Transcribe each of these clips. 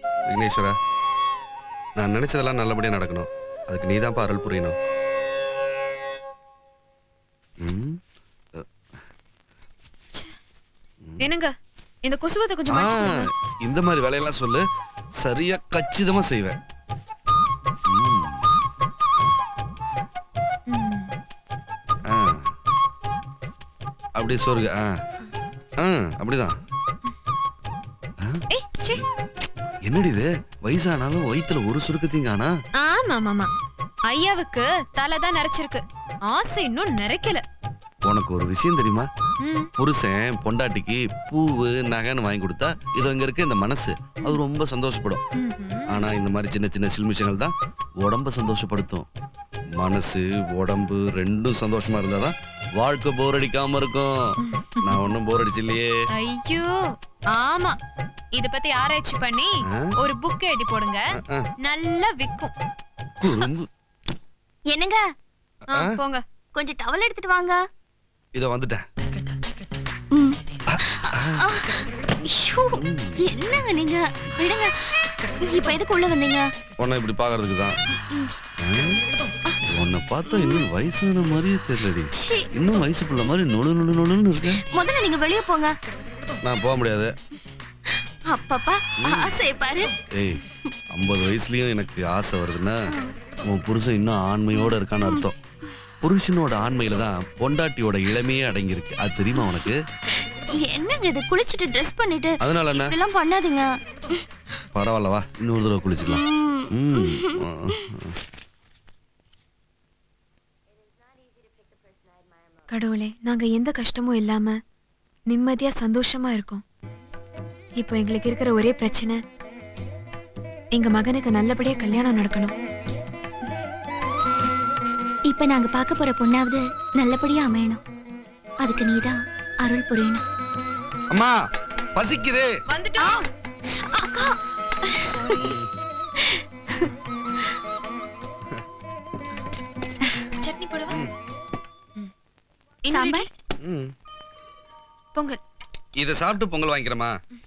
விக்னேஸ்வரா நான் நினைச்சதெல்லாம் நல்லபடியா நடக்கணும் அதுக்கு நீதான்ப்பா அருள் புரியணும் ம், என்னங்க இந்த கொசுவத்தை கொஞ்சம் ஆ, மடிச்சு கொடுங்க. இந்த மாதிரி வேலையெல்லாம் சொல்லு சரியா கச்சிதமா செய்வேன் ம், ம். ஆ. அப்படியே சொருகு ஆ ஆ அப்படிதான் ஏய் சீ என்னடி இது வயசானாலும் வயித்துல ஒரு சுருக்கத்தையும் காணா ஆமா ஆமா ஐயாவுக்கு தலை தான் நிறைச்சிருக்கு ஆசை இன்னும் நிறைக்கல உனக்கு ஒரு விஷயம் தெரியுமா ம் புருஷன் பொண்டாட்டிக்கு பூவு நகைன்னு வாங்கி கொடுத்தா இது இங்க இருக்க இந்த மனசு அது ரொம்ப சந்தோஷப்படும் ம்ஹும். ஆனா இந்த மாதிரி சின்ன சின்ன சில்மிஷங்கள் தான் உடம்ப சந்தோஷப்படுத்தும் மனசு உடம்பு ரெண்டும் சந்தோஷமா இருந்தாதான் வாழ்க்கை போர் அடிக்காம இருக்கும் நான் ஒன்னும் போர் அடிச்சு இல்லையே ஐயோ ஆமா இத பத்தி ஆராய்ச்சி பண்ணி ஆ? ஒரு புக் எழுதி போடுங்க ஆ, நல்லா விக்கும் குறும்பு என்னங்க ஆ, ஆ? போங்க கொஞ்சம் டவல் எடுத்துட்டு வாங்க இதோ வந்துட்டேன் ம். ஐயோ, என்னங்க நீங்க விடுங்க இப்ப எதுக்கு உள்ள வந்தீங்க உன்னை இப்படி பாக்குறதுக்கு தான் உன்னை பார்த்தா இன்னும் வயசான மாதிரியே தெரியலடி சீ, இன்னும் வயசு பிள்ளை மாதிரி நொழு நொழு நொழுன்னு இருக்க முதல்ல நீங்க வெளிய போங்க நான் போக முடியாது அப்பப்பா ஆசையை பாரு ஏய் ஐம்பது வயசுலயும் எனக்கு ஆசை வருதுன்னா உன் புருஷன் இன்னும் ஆண்மையோட இருக்கான்னு அர்த்தம் புருஷனோட ஆண்மையில தான் பொண்டாட்டியோட இளமையே அடங்கியிருக்கு அது தெரியுமா உனக்கு என்னங்க இது குளிச்சுட்டு ட்ரெஸ் பண்ணிட்டு அதனால என்ன இப்படிலாம் பண்ணாதீங்க பரவாயில்ல வா இன்னொரு தடவை குளிச்சுக்கலாம் ம். ம். ஆ, கடவுளே நாங்க எந்த கஷ்டமும் இல்லாம நிம்மதியா சந்தோஷமா இருக்கோம் இப்போ எங்களுக்கு இருக்கிற ஒரே பிரச்சனை எங்க மகனுக்கு நல்லபடியா கல்யாணம் நடக்கணும் இப்ப நாங்க பார்க்க போற பொண்ணாவது நல்லபடியா அமையணும் அதுக்கு நீதான் அருள் புரியணும் அம்மா பசிக்குது வந்துட்டோம் சட்னி போடவா ம். இன்னொரு சாம்பார்? இட்லி? ம். பொங்கல் இதை சாப்பிட்டு பொங்கல் வாங்கிக்கிறமா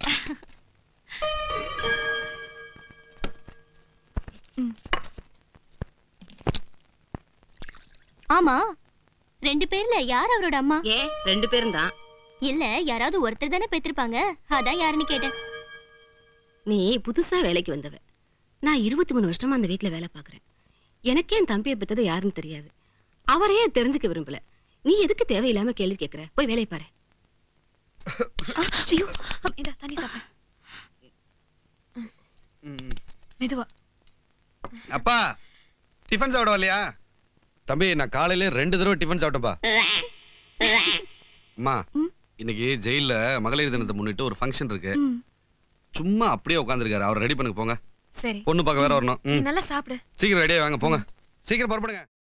ஆமா ரெண்டு பேர்ல யார் அவரோட அம்மா ஏன் ரெண்டு பேரும் தான் இல்ல யாராவது ஒருத்தர் தானே பெற்றிருப்பாங்க அதான் யாருன்னு கேட்டேன் நீ புதுசா வேலைக்கு வந்தவ நான் இருபத்தி மூணு வருஷமா அந்த வீட்ல வேலை பார்க்கறேன் எனக்கே என் தம்பியை பெத்தது யாருன்னு தெரியாது அவரையே தெரிஞ்சுக்க விரும்பல நீ எதுக்கு தேவையில்லாம கேள்வி கேட்கற போய் வேலையை பாரு ஐயோ இதா தண்ணி சாப்பிடு மெதுவா அப்பா டிஃபன் சாப்பிட வரலையா தம்பி நான் காலையில ரெண்டு தடவை டிஃபன் சாப்பிட்டேன்ப்பா அம்மா இன்னைக்கு ஜெயில்ல மகளிர் தினத்தை முன்னிட்டு ஒரு ஃபங்க்ஷன் இருக்கு ம். சும்மா அப்படியே உட்காந்துருக்காரு அவர் ரெடி பண்ணுங்க போங்க சரி பொண்ணு பார்க்க வேற வரணும் நீ ம். நல்லா சாப்பிடு சீக்கிரம் ரெடியா வாங்க போங்க சீக்கிரம் புறப்படுங்க